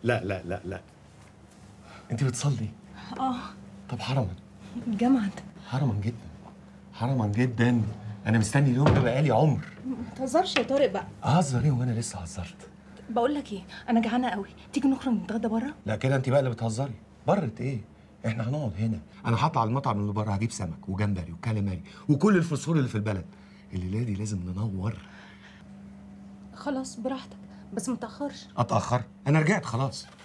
لا لا لا لا انت بتصلي اه طب حرما جمعا حرما جدا حرما جدا انا مستني اليوم ده بقالي عمر ما تهزرش يا طارق بقى اهزر ايه وانا لسه هزرت بقول لك ايه انا جعانه قوي تيجي نخرج نتغدى بره لا كده انت بقى اللي بتهزري برت ايه احنا هنقعد هنا انا هطلع المطعم اللي بره هجيب سمك وجمبري وكاليماري وكل الفوسفور اللي في البلد الليله دي لازم ننور خلاص براحتك بس ما تاخرش اتاخر انا رجعت خلاص